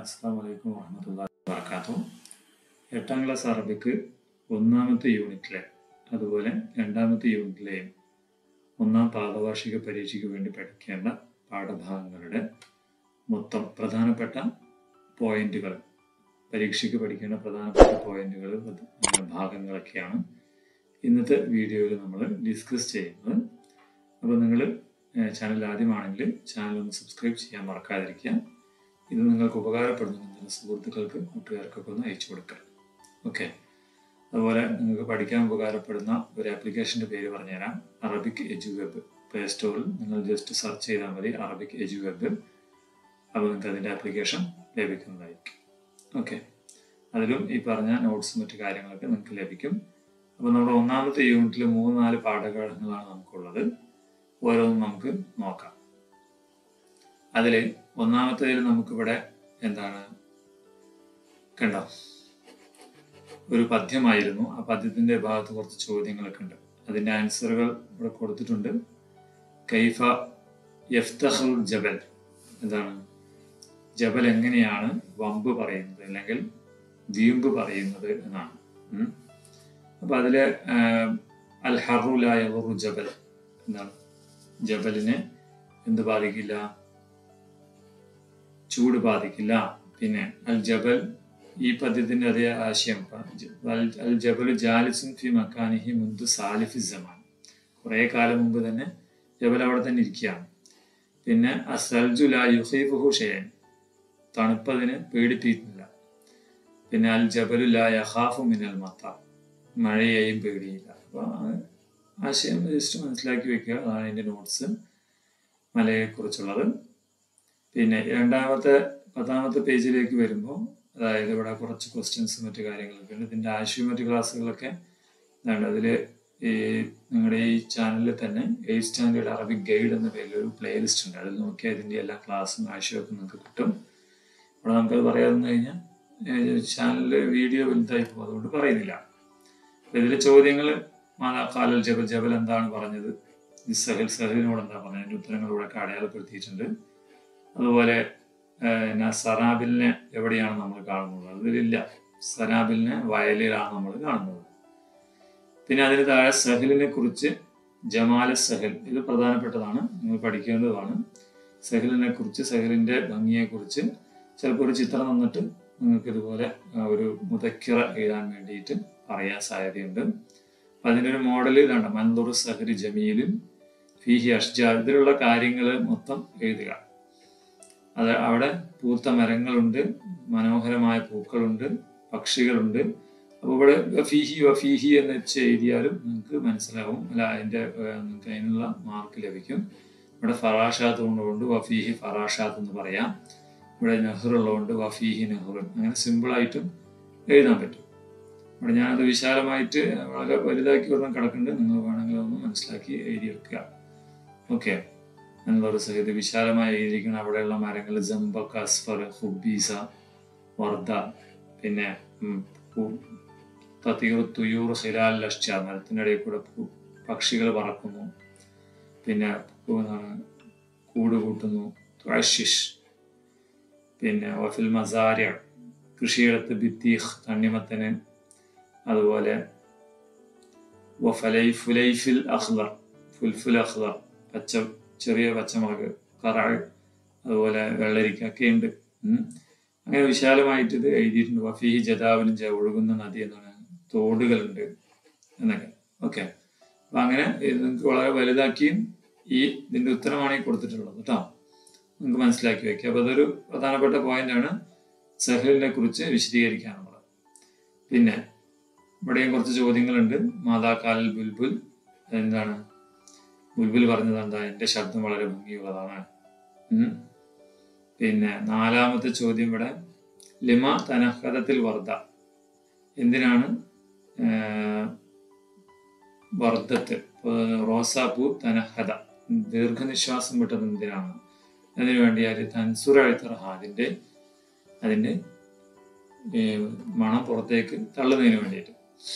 അസ്സാം വലൈക്കും വാഹമത്തല്ലാ വാത്തു എട്ടാം ക്ലാസ് അറബിക്ക് ഒന്നാമത്തെ യൂണിറ്റിലെ അതുപോലെ രണ്ടാമത്തെ യൂണിറ്റിലെയും ഒന്നാം പാദവാർഷിക പരീക്ഷയ്ക്ക് വേണ്ടി പഠിക്കേണ്ട പാഠഭാഗങ്ങളുടെ മൊത്തം പ്രധാനപ്പെട്ട പോയിന്റുകൾ പരീക്ഷയ്ക്ക് പഠിക്കേണ്ട പ്രധാനപ്പെട്ട പോയിന്റുകൾ ഭാഗങ്ങളൊക്കെയാണ് ഇന്നത്തെ വീഡിയോയിൽ നമ്മൾ ഡിസ്കസ് ചെയ്യുന്നത് അപ്പോൾ നിങ്ങൾ ചാനൽ ആദ്യമാണെങ്കിൽ ചാനൽ ഒന്ന് സബ്സ്ക്രൈബ് ചെയ്യാൻ മറക്കാതിരിക്കുക ഇത് നിങ്ങൾക്ക് ഉപകാരപ്പെടുന്നു നിങ്ങളുടെ സുഹൃത്തുക്കൾക്ക് കൂട്ടുകാർക്കൊക്കെ ഒന്ന് അയച്ചു കൊടുക്കുക ഓക്കെ അതുപോലെ നിങ്ങൾക്ക് പഠിക്കാൻ ഉപകാരപ്പെടുന്ന ഒരു ആപ്ലിക്കേഷൻ്റെ പേര് പറഞ്ഞുതരാം അറബിക് എജു വെബ് പ്ലേ സ്റ്റോറിൽ നിങ്ങൾ ജസ്റ്റ് സെർച്ച് ചെയ്താൽ മതി അറബിക് എജു വെബ് അപ്പോൾ നിങ്ങൾക്ക് അതിൻ്റെ ആപ്ലിക്കേഷൻ ലഭിക്കുന്നതായിരിക്കും ഓക്കെ അതിലും ഈ പറഞ്ഞ നോട്ട്സും മറ്റു കാര്യങ്ങളൊക്കെ നിങ്ങൾക്ക് ലഭിക്കും അപ്പോൾ നമ്മുടെ ഒന്നാമത്തെ യൂണിറ്റിൽ മൂന്ന് നാല് പാഠഘടകങ്ങളാണ് നമുക്കുള്ളത് ഓരോന്നും നമുക്ക് നോക്കാം അതിൽ ഒന്നാമത്തേതിൽ നമുക്കിവിടെ എന്താണ് കണ്ടോ ഒരു പദ്യമായിരുന്നു ആ പദ്യത്തിന്റെ ഭാഗത്ത് കുറച്ച് ചോദ്യങ്ങളൊക്കെ ഉണ്ട് അതിന്റെ ആൻസറുകൾ ഇവിടെ കൊടുത്തിട്ടുണ്ട് കൈഫ യഫ്തഹുൽ ജബൽ എന്താണ് ജബൽ എങ്ങനെയാണ് വമ്പ് പറയുന്നത് അല്ലെങ്കിൽ വീമ്പ് പറയുന്നത് എന്നാണ് അപ്പൊ അതില് അൽ ഹറുലായ ജബൽ എന്താണ് ജബലിനെ എന്ത് ബാധിക്കില്ല ചൂട് ബാധിക്കില്ല പിന്നെ അൽ ജബൽ ഈ പദ്യത്തിന്റെ അതേ ആശയം അൽ ജബൽ ജാലിസുൻ ഫി മക്കാനിഹി മുന്തു സാലിഫി സമാൻ കുറെ കാലം മുമ്പ് തന്നെ ജബൽ അവിടെ തന്നെ ഇരിക്കുകയാണ് പിന്നെ അസൽജു ലാ യുഹീഫുഹു ഷെയൻ തണുപ്പതിന് പേടിപ്പിക്കുന്നില്ല പിന്നെ അൽ ജബലു ലാ യഹാഫു മിനൽ മത്ത മഴയെയും പേടിയില്ല അപ്പൊ ആശയം ജസ്റ്റ് മനസ്സിലാക്കി വെക്കുക അതാണ് അതിന്റെ നോട്ട്സ് മലയെക്കുറിച്ചുള്ളത് പിന്നെ രണ്ടാമത്തെ പത്താമത്തെ പേജിലേക്ക് വരുമ്പോൾ അതായത് ഇവിടെ കുറച്ച് ക്വസ്റ്റ്യൻസ് മറ്റു കാര്യങ്ങളൊക്കെ ഉണ്ട് ഇതിൻ്റെ ആശയം മറ്റു ക്ലാസ്സുകളൊക്കെ ഇതാണ് അതിൽ ഈ നിങ്ങളുടെ ഈ ചാനലിൽ തന്നെ എയ്റ്റ് സ്റ്റാൻഡേർഡ് അറബിക് ഗൈഡ് എന്ന പേരിൽ ഒരു പ്ലേലിസ്റ്റ് ഉണ്ട് അതിൽ നോക്കിയാൽ ഇതിൻ്റെ എല്ലാ ക്ലാസ്സും ആശയമൊക്കെ നിങ്ങൾക്ക് കിട്ടും ഇവിടെ നമുക്കത് പറയാമെന്ന് കഴിഞ്ഞാൽ ചാനലിൽ വീഡിയോ വലുതായി പോകും അതുകൊണ്ട് പറയുന്നില്ല ഇതിലെ ചോദ്യങ്ങൾ മാതാ കാലൽ ജബൽ ജബൽ എന്താണ് പറഞ്ഞത് സഹൽ സഹലിനോട് എന്താ പറഞ്ഞത് അതിൻ്റെ ഉത്തരങ്ങൾ ഇവിടെ അടയാളപ്പെടുത്തിയിട്ടുണ്ട് അതുപോലെ സറാബിലിനെ എവിടെയാണ് നമ്മൾ കാണുന്നത് അതിലില്ല സറാബിലിനെ വയലിലാണ് നമ്മൾ കാണുന്നത് പിന്നെ അതിന് താഴെ സഹലിനെ കുറിച്ച് ജമാല സഹൽ ഇത് പ്രധാനപ്പെട്ടതാണ് നിങ്ങൾ പഠിക്കേണ്ടതാണ് സഹലിനെ കുറിച്ച് സഹലിന്റെ ഭംഗിയെ കുറിച്ച് ചിലപ്പോൾ ഒരു ചിത്രം തന്നിട്ട് നിങ്ങൾക്ക് ഇതുപോലെ ഒരു മുതക്കിറ എഴുതാൻ വേണ്ടിയിട്ട് പറയാൻ സാധ്യതയുണ്ട് അപ്പൊ അതിൻ്റെ ഒരു മോഡൽ ഇതാണ് മൻദുർ സഹരി ജമീലും ഫിഹി അഷ്ജാ ഇതിലുള്ള കാര്യങ്ങൾ മൊത്തം എഴുതുക അത് അവിടെ പൂത്ത മരങ്ങളുണ്ട് മനോഹരമായ പൂക്കളുണ്ട് പക്ഷികളുണ്ട് അപ്പോൾ ഇവിടെ ഫീഹി ഫീഹി എന്ന് വെച്ച് എഴുതിയാലും നിങ്ങൾക്ക് മനസ്സിലാവും അല്ല അതിൻ്റെ നിങ്ങൾക്ക് അതിനുള്ള മാർക്ക് ലഭിക്കും ഇവിടെ ഫറാഷാത്ത് കൊണ്ടുകൊണ്ട് വഫീഹി ഫറാഷാത്ത് എന്ന് പറയാം ഇവിടെ നെഹ്റുള്ളതുകൊണ്ട് വഫീഹി നെഹ്റു അങ്ങനെ സിമ്പിളായിട്ടും എഴുതാൻ പറ്റും ഇവിടെ ഞാനത് വിശാലമായിട്ട് വളരെ വലുതാക്കി ഒരെണ്ണം കിടക്കുന്നുണ്ട് നിങ്ങൾ വേണമെങ്കിൽ ഒന്ന് മനസ്സിലാക്കി എഴുതിയെടുക്കുക ഓക്കെ എന്നൊരു സഹിത വിശാലമായി എഴുതിയിരിക്കുന്ന അവിടെയുള്ള മരങ്ങൾ ജംബക്ക് അസ്ഫർ ഹുബീസ വർദ്ധ പിന്നെ തത്തീർ തുയൂർ ഹിലാൽ ലഷ്ച മരത്തിനിടയിൽ കൂടെ പക്ഷികൾ പറക്കുന്നു പിന്നെ കൂട് കൂട്ടുന്നു അഷിഷ് പിന്നെ വഫിൽ മസാരിയ കൃഷിയിടത്ത് ബിത്തീഖ് തണ്ണിമത്തന് അതുപോലെ വഫലൈ ഫുലൈഫിൽ അഖ്ലർ ഫുൽഫുൽ അഖ്ലർ പച്ച ചെറിയ പച്ചമുളക് കറാൾ അതുപോലെ വെള്ളരിക്ക ഒക്കെ ഉണ്ട് അങ്ങനെ വിശാലമായിട്ട് ഇത് എഴുതിയിട്ടുണ്ട് വഫീഹി ജദാവിലും ഒഴുകുന്ന നദി എന്നാണ് തോടുകളുണ്ട് എന്നൊക്കെ ഓക്കെ അപ്പൊ അങ്ങനെ ഇത് നിങ്ങൾക്ക് വളരെ വലുതാക്കിയും ഈ ഇതിന്റെ ഉത്തരമാണ് ഈ കൊടുത്തിട്ടുള്ളത് കേട്ടോ നിങ്ങൾക്ക് മനസ്സിലാക്കി വെക്കുക അപ്പൊ അതൊരു പ്രധാനപ്പെട്ട പോയിന്റ് ആണ് സഹലിനെ കുറിച്ച് വിശദീകരിക്കാനുള്ളത് പിന്നെ ഇവിടെയും കുറച്ച് ചോദ്യങ്ങളുണ്ട് മാതാകാലൽ ബുൽബുൽ എന്താണ് ബുൽബുൽ പറഞ്ഞത് എന്താ എൻ്റെ ശബ്ദം വളരെ ഭംഗിയുള്ളതാണ് പിന്നെ നാലാമത്തെ ചോദ്യം ഇവിടെ ലിമ തനഹദത്തിൽ വർദ്ധ എന്തിനാണ് വർദ്ധത്ത് റോസാപ്പൂ തനഹദ ദീർഘനിശ്വാസം വിട്ടത് എന്തിനാണ് അതിനു വേണ്ടിയാൽ തൻസുർ അഴുത്തറഹ അതിൻ്റെ അതിൻ്റെ മണം പുറത്തേക്ക് തള്ളുന്നതിന് വേണ്ടിയിട്ട്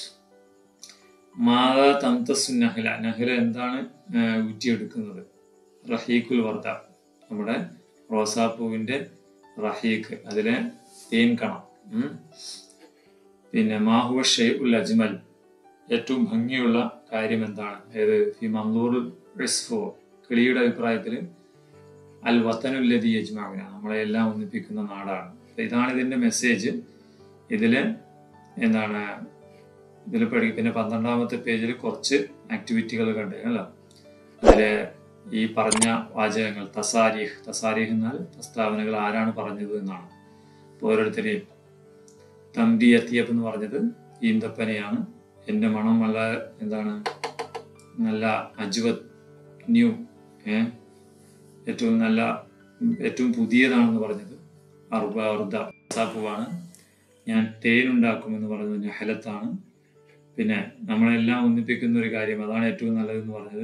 മാതാ തംതസു നഹല നഹല എന്താണ് ഊറ്റിയെടുക്കുന്നത് റഹീഖുൽ വർദ്ധ നമ്മുടെ റോസാപ്പൂവിൻ്റെ റഹീഖ് അതിലെ തേൻ കണം ഉം. പിന്നെ മാഹുവ ഷെയ്ഉൽ അജ്മൽ ഏറ്റവും ഭംഗിയുള്ള കാര്യം എന്താണ് ഏത് ഈ മന്ദൂർ റിസ്ഫോ കിളിയുടെ അഭിപ്രായത്തിൽ അൽ വത്തനുല്ലതി യജ്മാവിന നമ്മളെ എല്ലാം ഒന്നിപ്പിക്കുന്ന നാടാണ് അപ്പൊ ഇതാണ് ഇതിന്റെ മെസ്സേജ് ഇതില് എന്താണ് ഇതിൽ പഠിക്കും പിന്നെ പന്ത്രണ്ടാമത്തെ പേജിൽ കുറച്ച് ആക്ടിവിറ്റികൾ കണ്ടല്ലോ അതില് ഈ പറഞ്ഞ വാചകങ്ങൾ തസാരിഹ് തസാരിഹ് എന്നാൽ പ്രസ്താവനകൾ ആരാണ് പറഞ്ഞത് എന്നാണ് അപ്പോൾ ഓരോരുത്തരെയും തമ്പി എത്തിയപ്പ് എന്ന് പറഞ്ഞത് ഈന്തപ്പനയാണ് എൻ്റെ മണം നല്ല എന്താണ് നല്ല അജ്വത് ന്യൂ ഏ ഏറ്റവും നല്ല ഏറ്റവും പുതിയതാണെന്ന് പറഞ്ഞത് അർബ അർദ സാപ്പുവാണ് ഞാൻ തേനുണ്ടാക്കുമെന്ന് പറഞ്ഞത് നഹലത്താണ് പിന്നെ നമ്മളെല്ലാം ഒന്നിപ്പിക്കുന്ന ഒരു കാര്യം അതാണ് ഏറ്റവും നല്ലതെന്ന് പറഞ്ഞത്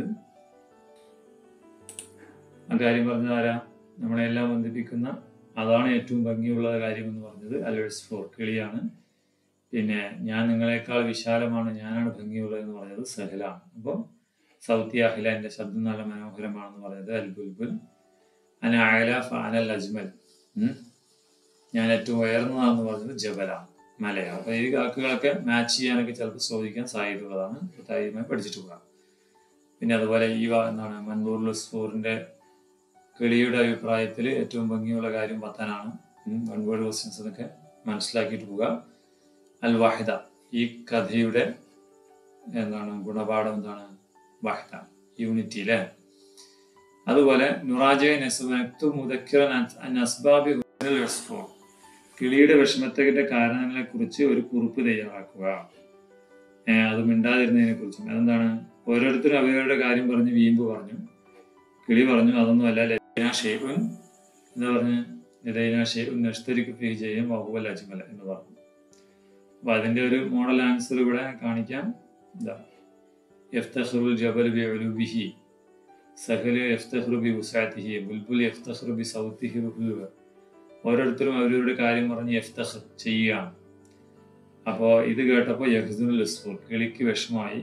ആ കാര്യം പറഞ്ഞത് ആരാ നമ്മളെല്ലാം ഒന്നിപ്പിക്കുന്ന അതാണ് ഏറ്റവും ഭംഗിയുള്ള കാര്യം എന്ന് പറഞ്ഞത് അലേഴ്സ് ഫോർ കിളിയാണ് പിന്നെ ഞാൻ നിങ്ങളെക്കാൾ വിശാലമാണ് ഞാനാണ് ഭംഗിയുള്ളത് എന്ന് പറഞ്ഞത് സഹലാണ് അപ്പോൾ സൗത്തി അഹില എൻ്റെ ശബ്ദം നല്ല മനോഹരമാണെന്ന് പറഞ്ഞത് അൽ ബുൽബുൽ അന അയല ഫാനൽ അജ്മൽ ഉം. ഞാൻ ഏറ്റവും ഉയർന്നതാണെന്ന് പറഞ്ഞത് ജബലാണ് മലയാണ് അപ്പോൾ ഈ വാക്കുകളൊക്കെ മാച്ച് ചെയ്യാനൊക്കെ ചിലപ്പോൾ ചോദിക്കാൻ സാധ്യതയുള്ളതാണ് ധൈര്യമായി പഠിച്ചിട്ട് പോകാം പിന്നെ അതുപോലെ ഈ വാ- എന്താണ് മൻദൂർ ലുസ്ഫൂറിന്റെ കിളിയുടെ അഭിപ്രായത്തിൽ ഏറ്റവും ഭംഗിയുള്ള കാര്യം വത്താനാണ് വൺ വേർഡ് ക്വസ്റ്റ്യൻസ് എന്നൊക്കെ മനസ്സിലാക്കിയിട്ട് പോവുക അൽ വാഹിദ ഈ കഥയുടെ എന്താണ് ഗുണപാഠം എന്താണ് വാഹിദ യൂണിറ്റി അല്ലേ അതുപോലെ നുറാജെ നെസ്ബു മുദക്കിറൻ അൻ അസ്ബാബി ഹുസ്നിൽ ഉസ്ഫൂർ. കിളിയുടെ വിഷമത്തിന്റെ കാരണങ്ങളെ കുറിച്ച് ഒരു കുറിപ്പ് തയ്യാറാക്കുക ഏഹ് അത് മിണ്ടാതിരുന്നതിനെ കുറിച്ചും അതെന്താണ് ഓരോരുത്തരും അവരുടെ കാര്യം പറഞ്ഞ് വീമ്പ് പറഞ്ഞു കിളി പറഞ്ഞു അതൊന്നും അല്ല ലൈന ഷെയ്ഖുൻ എന്ന് പറഞ്ഞ് ലൈന ഷെയ്ഖുൻ നഷ്തരിക്ക് ഫീ ചെയ്യും വഹുവൽ അജ്മൽ എന്ന് പറഞ്ഞു അപ്പൊ അതിന്റെ ഒരു മോഡൽ ആൻസർ ഇവിടെ കാണിക്കാം എന്താ യഫ്തഖറുൽ ജബൽ ബി ഉലുബിഹി സഹല് യഫ്തഖറു ബി ഉസാത്തിഹി ബുൽബുൽ യഫ്തഖറു ബി സൗത്തിഹി റുഹുവ ഓരോരുത്തരും അവരവരുടെ കാര്യം പറഞ്ഞ് യഫ്തഖർ ചെയ്യുകയാണ് അപ്പോൾ ഇത് കേട്ടപ്പോൾ യഹ്സുൽ ഉസ്ഫൂർ കിളിക്ക് വിഷമായി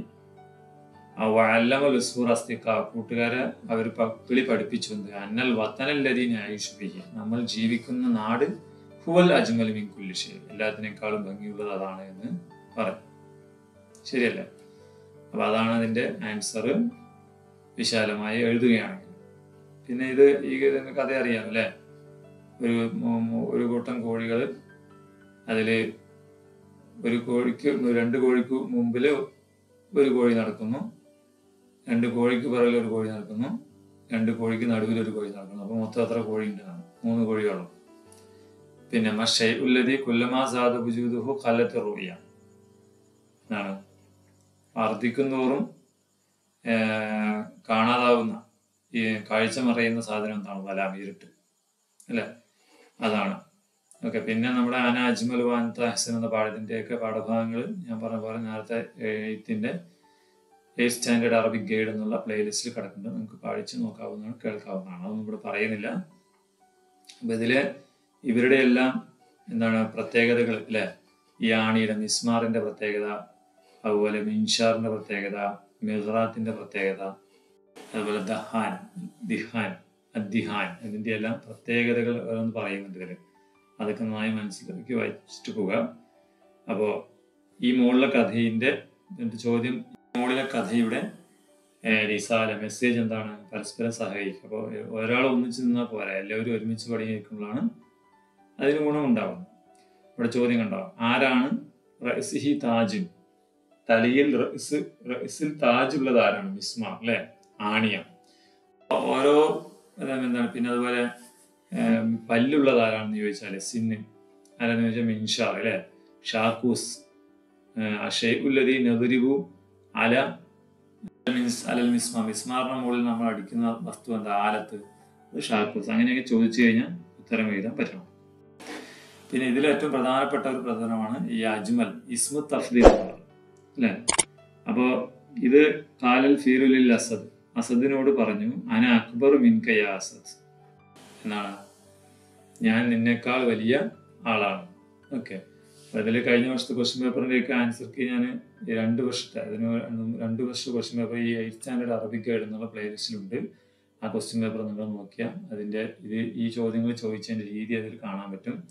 വല്ലമൽ ഉസ്ഫൂർ അസ്തിക്ക കൂട്ടുകാരെ അവർ കിളി പഠിപ്പിച്ചു എന്ത് അന്നൽ വത്തനല്ലതീൻ ആയുഷ്ബിഹി നമ്മൾ ജീവിക്കുന്ന നാട് ഹുവൽ അജ്മൽ മിൻ കുല്ലി ഷൈ എല്ലാത്തിനേക്കാളും ഭംഗിയുള്ളത് അതാണ് എന്ന് പറഞ്ഞു ശരിയല്ലേ അപ്പൊ അതാണ് അതിന്റെ ആൻസർ വിശാലമായി എഴുതുകയാണെങ്കിൽ പിന്നെ ഇത് ഈ ഇതിന്റെ കഥ അറിയാം അല്ലേ ഒരു മു- മു- ഒരു കൂട്ടം കോഴികൾ അതില് ഒരു കോഴിക്ക് രണ്ട് കോഴിക്ക് മുമ്പിൽ ഒരു കോഴി നടക്കുന്നു രണ്ട് കോഴിക്ക് പിറകിൽ ഒരു കോഴി നടക്കുന്നു രണ്ട് കോഴിക്ക് നടുവിൽ ഒരു കോഴി നടക്കുന്നു അപ്പൊ മൊത്തം എത്ര കോഴി ഉണ്ട് മൂന്ന് കോഴികളും പിന്നെ മഷൈ ഉല്ലതി കുല്ലമാ സാദ ബുജൂദുഹു കല്ലത്ത് റൂയ എന്നാണ് വർദ്ധിക്കുന്തോറും ഏർ, കാണാതാവുന്ന ഈ കാഴ്ച മറയുന്ന സാധനം എന്താണ് വലാം ഇരുട്ട് അല്ലേ അതാണ് ഓക്കെ പിന്നെ നമ്മുടെ അന അജ്മൽ വാൻത ഹസൻ എന്ന പാഠത്തിൻ്റെയൊക്കെ പാഠഭാഗങ്ങൾ ഞാൻ പറഞ്ഞ പോലെ നേരത്തെ എയ്ത്തിൻ്റെ എയ്ത്ത് സ്റ്റാൻഡേർഡ് അറബിക് ഗൈഡ് എന്നുള്ള പ്ലേലിസ്റ്റിൽ കിടക്കുന്നുണ്ട് നമുക്ക് പഠിച്ച് നോക്കാവുന്നതാണ് കേൾക്കാവുന്നതാണ് അതൊന്നും ഇവിടെ പറയുന്നില്ല അപ്പൊ ഇതില് ഇവരുടെ എല്ലാം എന്താണ് പ്രത്യേകതകൾ അല്ലെ ഈ ആണിയുടെ മിസ്മാറിന്റെ പ്രത്യേകത അതുപോലെ മിൻഷാറിന്റെ പ്രത്യേകത മിഹ്റാത്തിന്റെ പ്രത്യേകത അതുപോലെ ദഹാൻ ദിഹാൻ അദ്ദിഹാൻ ഇതിന്റെ എല്ലാം പ്രത്യേകതകൾ ഓരോന്ന് പറയുന്നുണ്ട് ഇതില് അതൊക്കെ നന്നായി മനസ്സിലാക്കി വായിച്ചിട്ട് പോവുക അപ്പോൾ ഈ മുകളിലെ കഥയിന്റെ ഇതിന്റെ ചോദ്യം മുകളിലെ കഥയുടെ ഏഹ്, റിസാല മെസ്സേജ് എന്താണ് പരസ്പരം സഹകരിക്കുക അപ്പോൾ ഒരാൾ ഒന്നിച്ച് നിന്നാൽ പോരാ എല്ലാവരും ഒരുമിച്ച് പഠിക്കുമ്പോഴാണ് അതിന് ഗുണമുണ്ടാവുന്നത് ഇവിടെ ചോദ്യം കണ്ടോ ആരാണ് റസിഹി താജുൻ തലയിൽ റഇസ് റഇസിൽ താജ് ഉള്ളത് ആരാണ് മിസ്മാർ അല്ലെ ആണിയം ഓരോ അതായത് എന്താണ് പിന്നെ അതുപോലെ ഏം, പല്ലുള്ളത് ആരാണെന്ന് ചോദിച്ചാല് സിന്ന് ആരാന്ന് ചോദിച്ചാൽ മിൻഷാർ അല്ലെ ഷാക്കൂസ് അഷൈഉല്ലതി നെതുരിബു അല മിൻസ് അലൽ മിസ്മ മിസ്മാറിന്റെ മുകളിൽ നമ്മൾ അടിക്കുന്ന വസ്തു എന്താ ആലത്ത് അത് ഷാക്കൂസ് അങ്ങനെയൊക്കെ ചോദിച്ചു കഴിഞ്ഞാൽ ഉത്തരം എഴുതാൻ പറ്റണം പിന്നെ ഇതിൽ ഏറ്റവും പ്രധാനപ്പെട്ട ഒരു പ്രധാനമാണ് ഈ അജ്മൽ ഇസ്മു തഫ്ദീൽ എന്നുള്ളത് അല്ലേ അപ്പോ ഇത് കാലൽ ഫീറുലിൽ അസദ് അസദിനോട് പറഞ്ഞു അന അക്ബർ മിൻക യാ അസദ് എന്നാണ് ഞാൻ നിന്നേക്കാൾ വലിയ ആളാണ് ഓക്കെ അതിൽ കഴിഞ്ഞ വർഷത്തെ ക്വസ്റ്റ്യൻ പേപ്പറിൻ്റെയൊക്കെ ആൻസർക്ക് ഞാൻ രണ്ട് വർഷത്തെ അതിന് രണ്ട് വർഷത്തെ ക്വസ്റ്റ്യൻ പേപ്പർ ഈ എയ്റ്റ് സ്റ്റാൻഡേർഡ് അറബിക് ഗൈഡ് എന്നുള്ള പ്ലേലിസ്റ്റിലുണ്ട് ആ ക്വസ്റ്റ്യൻ പേപ്പർ നിങ്ങൾ നോക്കിയാൽ അതിൻ്റെ ഇത് ഈ ചോദ്യങ്ങൾ ചോദിച്ചതിൻ്റെ രീതി അതിൽ കാണാൻ പറ്റും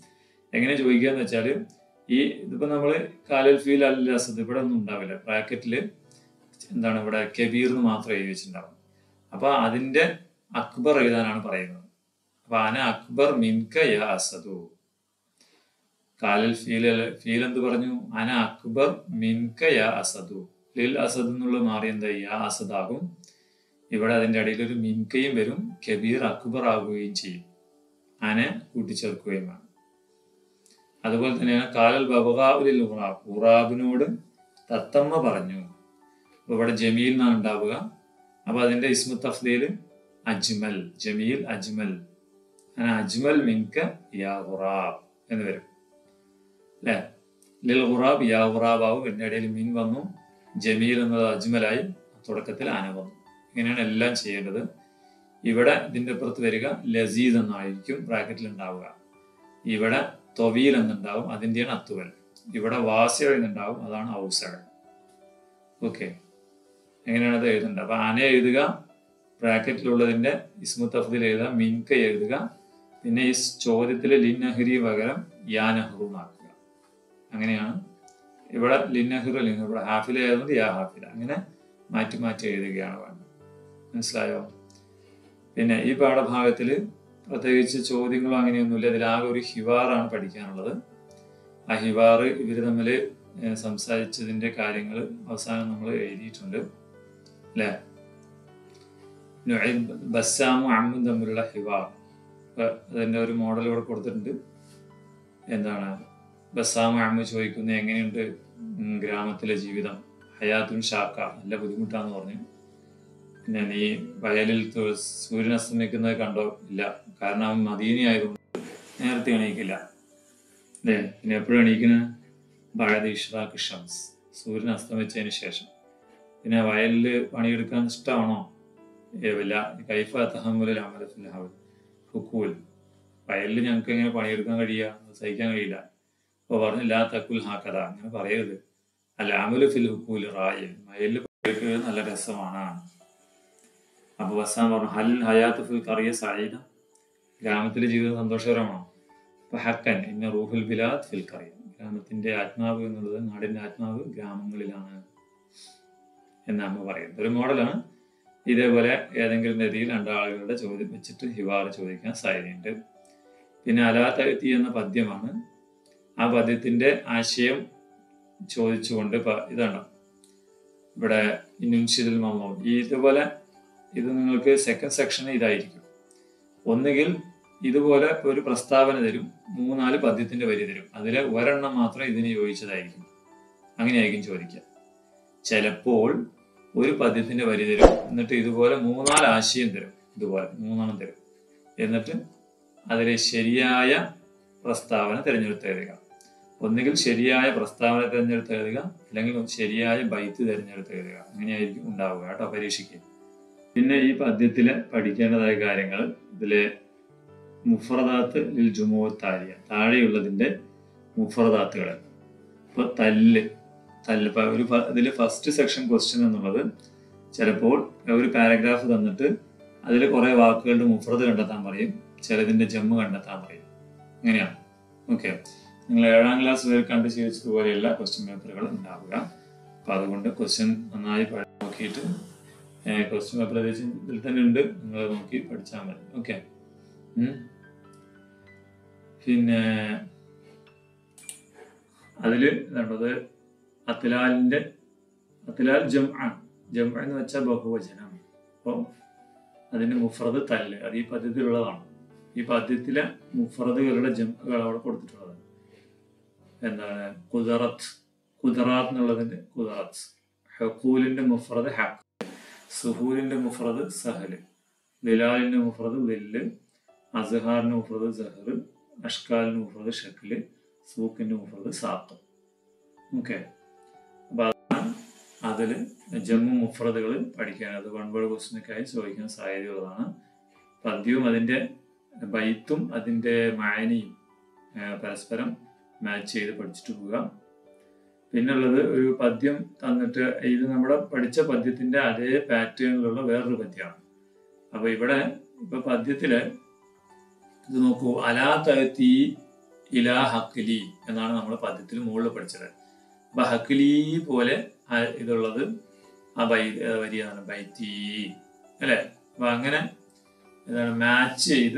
എങ്ങനെ ചോദിക്കുക എന്ന് വെച്ചാൽ ഈ ഇതിപ്പോ നമ്മൾ കാലൽ ഫീൽ അൽ അസദ് ഇവിടെ ഒന്നും ഉണ്ടാവില്ല ബ്രാക്കറ്റിൽ എന്താണ് ഇവിടെ കബീർ എന്ന് മാത്രം എഴുതി വെച്ചിട്ടുണ്ടാവും അപ്പൊ അതിന്റെ അക്ബർ എഴുതാനാണ് പറയുന്നത് അപ്പൊ അന അക്ബർ മിൻക യാ അസദു കാലൽ ഫീൽ ഫീൽ എന്ത് പറഞ്ഞു അന അക്ബർ മിൻക യാ അസദു ലിൽ അസദ് എന്നുള്ളത് മാറി എന്താ യാ അസദ് ആകും ഇവിടെ അതിന്റെ ഇടയിൽ ഒരു മിൻകയും വരും കബീർ അക്ബർ ആകുകയും ചെയ്യും അന കൂട്ടിച്ചേർക്കുകയും വേണം അതുപോലെ തന്നെയാണ് കാലൽ ബബുലിൽ ഉറാബ് ഉറാബിനോട് തത്തമ്മ പറഞ്ഞു അപ്പൊ ഇവിടെ ജമീൽ എന്നാണ് ഉണ്ടാവുക അപ്പൊ അതിന്റെ ഇസ്മു തഫ്ലീൽ അജ്മൽ ജമീൽ അജ്മൽ അങ്ങനെ അജ്മൽ മിൻക യാ ഖുറാബ് എന്ന് വരും അല്ലെ ലിൽ ഖുറാബ് യാ ഖുറാബ് ആവും എന്റെ ഇടയിൽ മിൻ വന്നു ജമീൽ എന്നത് അജ്മലായി തുടക്കത്തിൽ അന വന്നു ഇങ്ങനെയാണ് എല്ലാം ചെയ്യേണ്ടത് ഇവിടെ ഇതിന്റെ പുറത്ത് വരിക ലസീദ് എന്നായിരിക്കും ബ്രാക്കറ്റിൽ ഉണ്ടാവുക ഇവിടെ തൊവീൽ എന്നുണ്ടാവും അതിന്റെയാണ് അത്തുവൽ ഇവിടെ വാസ്യ എന്നുണ്ടാവും അതാണ് ഔസകൾ ഓക്കെ എങ്ങനെയാണ് അത് എഴുതേണ്ടത് അപ്പൊ അന എഴുതുക ബ്രാക്കറ്റിലുള്ളതിന്റെ ഇസ്മു തഫ്ദിൽ എഴുതുക മിൻക എഴുതുക പിന്നെ ഈ ചോദ്യത്തിലെ ലിൻ നഹ്രി പകരം യാ നെഹ്റു എന്നാക്കുക അങ്ങനെയാണ് ഇവിടെ ലിൻ നെഹ്റു ലിൻ ഇവിടെ ഹാഫിൽ എഴുതുന്നത് യാ ഹാഫില അങ്ങനെ മാറ്റി മാറ്റി എഴുതുകയാണ് വേണ്ടത് മനസ്സിലായോ പിന്നെ ഈ പാഠഭാഗത്തിൽ പ്രത്യേകിച്ച് ചോദ്യങ്ങളോ അങ്ങനെയൊന്നുമില്ല ഇതിലാകെ ഒരു ഹിവാറാണ് പഠിക്കാനുള്ളത് ആ ഹിവാർ ഇവർ തമ്മിൽ സംസാരിച്ചതിന്റെ കാര്യങ്ങൾ അവസാനം നമ്മൾ എഴുതിയിട്ടുണ്ട് അല്ലേ നുഐബ് ബസ്സാമും അമ്മും തമ്മിലുള്ള ഹിവാർ അപ്പൊ അതിന്റെ ഒരു മോഡൽ ഇവിടെ കൊടുത്തിട്ടുണ്ട് എന്താണ് ബസ്സാമും അമ്മ ചോദിക്കുന്നത് എങ്ങനെയുണ്ട് ഉം, ഗ്രാമത്തിലെ ജീവിതം ഹയാത്തുൻ ഷാക്ക നല്ല ബുദ്ധിമുട്ടാന്ന് പറഞ്ഞു പിന്നെ നീ വയലിൽ തൊ- സൂര്യൻ അസ്തമിക്കുന്നത് കണ്ടോ ഇല്ല കാരണം അവൻ മദീനി ആയതുകൊണ്ട് നേരത്തെ എണീക്കില്ല അല്ലേ പിന്നെ എപ്പോഴും എണീക്കുന്നത് ബഴദ് ഇഷ്റാഖ് ഷംസ് സൂര്യൻ അസ്തമിച്ചതിന് ശേഷം പിന്നെ വയലിൽ പണിയെടുക്കാൻ ഇഷ്ടമാണോ ഏവില്ല കൈഫ തഹമ്മുൽ അമലഫിൽ ഹവൽ ഹുക്കൂൽ വയലിൽ ഞങ്ങൾക്ക് എങ്ങനെ പണിയെടുക്കാൻ കഴിയുക അത് സഹിക്കാൻ കഴിയില്ല അപ്പോൾ പറഞ്ഞു ലാ തക്കുൽ ഹാക്കഥ അങ്ങനെ പറയരുത് അല്ല അമലു ഫിൽ ഹുക്കൂൽ റായിൽ വയലിൽ പണിയെടുക്കുന്നത് നല്ല രസമാണ് അപ്പൊ ബസ്സാൻ പറഞ്ഞു ഹൽ ഹയാത്ത് ഫിൽ കറിയ സായിദ ഗ്രാമത്തിലെ ജീവിതം സന്തോഷകരമാണോ അപ്പൊ ഹക്കൻ ഇന്ന റൂഹുൽ ബിലാദ് ഫിൽ കറിയ ഗ്രാമത്തിന്റെ ആത്മാവ് എന്നുള്ളത് നാടിന്റെ ആത്മാവ് ഗ്രാമങ്ങളിലാണ് എന്ന് അമ്മ പറയുന്നത് ഒരു മോഡലാണ് ഇതേപോലെ ഏതെങ്കിലും രീതിയിൽ രണ്ടാളുകളുടെ ചോദ്യം വെച്ചിട്ട് ഹിവാർ ചോദിക്കാൻ സാധ്യതയുണ്ട് പിന്നെ അലാത്തത്തി എന്ന പദ്യമാണ് ആ പദ്യത്തിന്റെ ആശയം ചോദിച്ചുകൊണ്ട് പ- ഇതാണ് ഇവിടെ ഇനുൻഷിദിൽ മമ്മോ ഈ ഇതുപോലെ ഇത് നിങ്ങൾക്ക് സെക്കൻഡ് സെക്ഷൻ ഇതായിരിക്കും ഒന്നുകിൽ ഇതുപോലെ ഒരു പ്രസ്താവന തരും മൂന്നാല് പദ്യത്തിന്റെ വരി തരും അതിൽ ഒരെണ്ണം മാത്രം ഇതിന് യോജിച്ചതായിരിക്കും അങ്ങനെയായിരിക്കും ചോദിക്കുക ചിലപ്പോൾ ഒരു പദ്യത്തിന്റെ വരി തരും എന്നിട്ട് ഇതുപോലെ മൂന്നാല് ആശയം തരും ഇതുപോലെ മൂന്നെണ്ണം തരും എന്നിട്ട് അതിലെ ശരിയായ പ്രസ്താവന തിരഞ്ഞെടുത്ത് എഴുതുക ഒന്നുകിൽ ശരിയായ പ്രസ്താവന തിരഞ്ഞെടുത്ത് എഴുതുക അല്ലെങ്കിൽ ശരിയായ ബൈത്ത് തിരഞ്ഞെടുത്ത് എഴുതുക അങ്ങനെയായിരിക്കും ഉണ്ടാവുക കേട്ടോ പരീക്ഷയ്ക്ക് പിന്നെ ഈ പദ്യത്തില് പഠിക്കേണ്ടതായ കാര്യങ്ങൾ ഇതിലെ മുഫറദാത്ത് ലിൽ ജുമോത്താരിയ താഴെയുള്ളതിന്റെ മുഫറദാത്തുകൾ ഇപ്പൊ തല്ല് തല്ല് ഇപ്പൊ ഒരു ഫ- ഇതില് ഫസ്റ്റ് സെക്ഷൻ ക്വസ്റ്റ്യൻ എന്നുള്ളത് ചിലപ്പോൾ ഒരു പാരഗ്രാഫ് തന്നിട്ട് അതിൽ കുറെ വാക്കുകളുടെ മുഫറത് കണ്ടെത്താൻ പറയും ചിലതിന്റെ ജമ്മ് കണ്ടെത്താൻ പറയും അങ്ങനെയാണ് ഓക്കെ നിങ്ങൾ ഏഴാം ക്ലാസ് വരെ കണ്ട് ശീലിച്ചതുപോലെയല്ല ക്വസ്റ്റ്യൻ പേപ്പറുകൾ ഉണ്ടാവുക അപ്പൊ അതുകൊണ്ട് ക്വസ്റ്റ്യൻ നന്നായി പഠി- നോക്കിയിട്ട് ക്വസ്റ്റ്യൻ പേപ്പർ ഇതിൽ തന്നെ ഉണ്ട് നിങ്ങൾ നോക്കി പഠിച്ചാൽ മതി ഓക്കെ പിന്നെ അതില് ഇതുണ്ടത് അത്തിലാലിന്റെ അത്തിലാൽ ജം ജം എന്ന് വെച്ചാൽ ബഹുവചനം അപ്പോൾ അതിന്റെ മുഫറത് തല്ല് അത് ഈ പദ്യത്തിലുള്ളതാണ് ഈ പദ്യത്തിലെ മുഫറതുകളുടെ ജംകൾ അവിടെ കൊടുത്തിട്ടുള്ളത് എന്താണ് കുദറത്ത് കുദറാത്ത് എന്നുള്ളതിന്റെ കുദറത്ത് ഹക്കൂലിന്റെ മുഫറത് ഹക്ക് സുഹൂലിന്റെ മുഫറത് സഹല് ബിലാലിന്റെ മുഫറത് വില്ല് അസഹാറിന്റെ മുഫറത് സഹർ അഷ്കാലിന്റെ മുഫറത് ഷക്കില് സൂക്കിന്റെ മുഫറത് സാത്ത് ഓക്കെ അപ്പൊ അതാണ് അതില് ജമ്മു മുഫറതുകൾ പഠിക്കാൻ അത് വൺ വേർഡ് ക്വസ്റ്റിനൊക്കെയായി ചോദിക്കാൻ സാധ്യതയുള്ളതാണ് പദ്യവും അതിന്റെ ബൈത്തും അതിന്റെ മായനയും ആ, പരസ്പരം മാച്ച് ചെയ്ത് പഠിച്ചിട്ട് പോവുക പിന്നുള്ളത് ഒരു പദ്യം തന്നിട്ട് ഇത് നമ്മുടെ പഠിച്ച പദ്യത്തിന്റെ അതേ പാറ്റേണിലുള്ള വേറൊരു പദ്യമാണ് അപ്പൊ ഇവിടെ ഇപ്പൊ പദ്യത്തില് ഇത് നോക്കൂ അലാ തഅത്തി ഇലാ ഹക്കിലി എന്നാണ് നമ്മൾ പദ്യത്തിൽ മുകളിൽ പഠിച്ചത് അപ്പൊ ഹക്കിലി പോലെ ആ ഇതുള്ളത് ആ ബൈ ആ വരിയാണ് ബൈത്തി അല്ലെ അപ്പൊ അങ്ങനെ എന്താണ് മാച്ച് ചെയ്ത്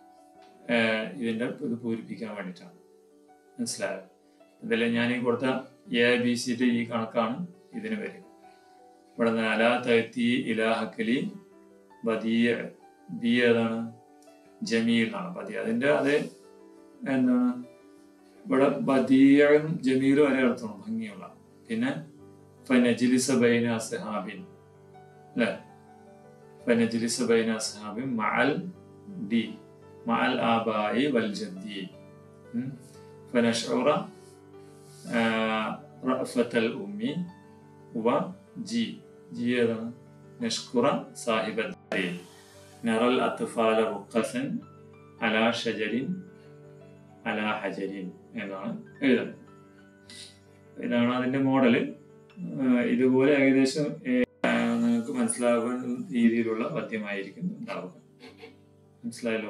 ഏർ ഇതിന്റെ ഇത് പൂരിപ്പിക്കാൻ വേണ്ടിയിട്ടാണ് മനസ്സിലായോ ഇതിൽ ഞാൻ ഈ കൊടുത്ത എ ബി സിയുടെ ഈ കണക്കാണ് ഇതിന് വരിക ഇവിടെ നിന്ന് അലാ തൈത്തി ഇലാഹക്കലി ബദിയ ബി ഏതാണ് ജമീൽ എന്നാണ് ബദി അതിന്റെ അതേ എന്താണ് ഇവിടെ ബദിയും ജമീലും ഒരേ അർത്ഥമാണ് ഭംഗിയുള്ള പിന്നെ ഫനജിലിസ ബൈന അസ്ഹാബിൻ അല്ലേ ഫനജിലിസ ബൈന അസ്ഹാബിൻ മഅൽ ഡി മഅൽ ആബായി വൽ ജദ്ദി ഉം. فنشعر آه، رأفة الأم وجي جي هذا نشكر صاحب الدين نرى الأطفال رقصا على شجر على حجر എന്നാണ് എഴുതുന്നത് ഇതാണ് അതിന്റെ മോഡല് ഇതുപോലെ ഏകദേശം ഏഹ്, നിങ്ങൾക്ക് മനസ്സിലാകുന്ന രീതിയിലുള്ള പദ്യമായിരിക്കും ഉണ്ടാവുക മനസ്സിലായല്ലോ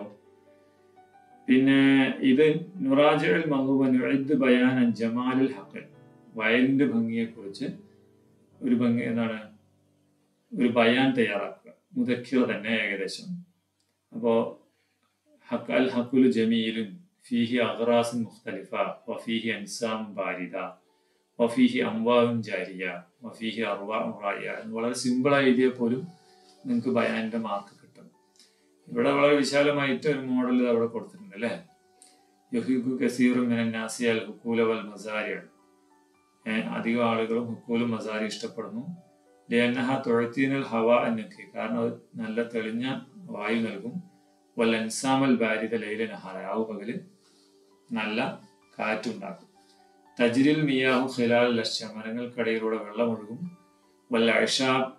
പിന്നെ ഇത് നുറാജുൽ മഹുബ് ബയാൻ ജമാലുൽ ഹഖ് വയലിന്റെ ഭംഗിയെ കുറിച്ച് ഒരു ഭംഗി എന്താണ് ഒരു ബയാൻ തയ്യാറാക്കുക മുദക്കിറ തന്നെ ഏകദേശം അപ്പോ ഹക്ക് അൽ ഹക്കുൽ ജമീലുൻ ഫീഹി അഗ്റാസുൻ മുഖ്തലിഫ വഫീഹി അൻസാം ബാരിദ വഫീഹി അംവാവും ജാരിയ വഫീഹി അർവാ റായ എന്ന് വളരെ സിമ്പിളായി എഴുതിയാൽ പോലും നിങ്ങൾക്ക് ബയാനിന്റെ മാർക്ക് കിട്ടും ഇവിടെ വളരെ വിശാലമായിട്ട് ഒരു മോഡൽ അവിടെ കൊടുത്തിട്ടുണ്ട് അല്ലേ യഹീഖു കസീറു മിനന്നാസി അൽ ഹുക്കൂല വൽ മസാരിയാണ് അധികം ആളുകളും ഹുക്കൂലും മസാരി ഇഷ്ടപ്പെടുന്നു ലിയന്നഹ തൊഴത്തീനൽ ഹവ എന്നൊക്കെ കാരണം അത് നല്ല തെളിഞ്ഞ വായു നൽകും വൽ അൻസാമൽ ബാരിത ലൈല നഹാറ ആവു പകല് നല്ല കാറ്റുണ്ടാക്കും തജിരിൽ മിയാഹു ഖിലാൽ ലക്ഷ മരങ്ങൾക്കിടയിലൂടെ വെള്ളമൊഴുകും വല്ല അഷാബ്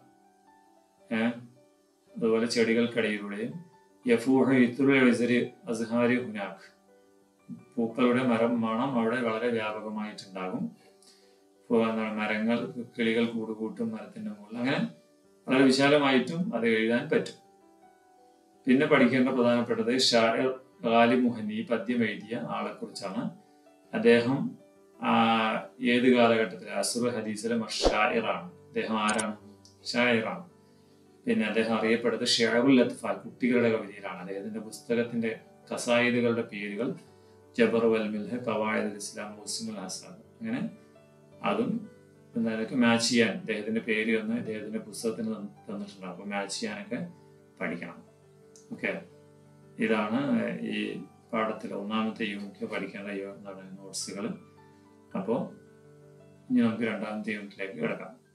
അതുപോലെ ചെടികൾക്കിടയിലൂടെയും യഫൂഹ ഇത്തുറി അസ്ഹാരി ഹുനാഖ് പൂക്കളുടെ മരം മണം അവിടെ വളരെ വ്യാപകമായിട്ടുണ്ടാകും ഇപ്പോൾ എന്താണ് മരങ്ങൾ കിളികൾ കൂടുകൂട്ടും മരത്തിന്റെ മുകളിൽ അങ്ങനെ വളരെ വിശാലമായിട്ടും അത് എഴുതാൻ പറ്റും പിന്നെ പഠിക്കേണ്ട പ്രധാനപ്പെട്ടത് ഷായർ ഗാലി മുഹന്നി ഈ പദ്യം എഴുതിയ ആളെ കുറിച്ചാണ് അദ്ദേഹം ആ, ഏത് കാലഘട്ടത്തിൽ അസുർ ഹദീസിലെ ഷായറാണ് അദ്ദേഹം ആരാണ് ഷായറാണ് പിന്നെ അദ്ദേഹം അറിയപ്പെടുന്നത് ഷെയറുൽ അത്ഫാൽ കുട്ടികളുടെ കവിതയിലാണ് അദ്ദേഹത്തിന്റെ പുസ്തകത്തിന്റെ കസായിദുകളുടെ പേരുകൾ ജബർ വൽമിൽഹ കവായദ് ഇസ്ലാം മുസ്ലിമുൽ ഹസാദ് അങ്ങനെ അതും എന്തായാലും മാച്ച് ചെയ്യാൻ അദ്ദേഹത്തിന്റെ പേര് ഒന്ന് അദ്ദേഹത്തിന്റെ പുസ്തകത്തിന് തന്ന് തന്നിട്ടുണ്ട് അപ്പൊ മാച്ച് ചെയ്യാനൊക്കെ പഠിക്കണം ഓക്കെ ഇതാണ് ഈ പാഠത്തിലെ ഒന്നാമത്തെ യൂണിറ്റ് പഠിക്കേണ്ട യു- എന്താണ് നോട്ട്സുകൾ അപ്പോൾ ഇനി നമുക്ക് രണ്ടാമത്തെ യൂണിറ്റിലേക്ക് കിടക്കാം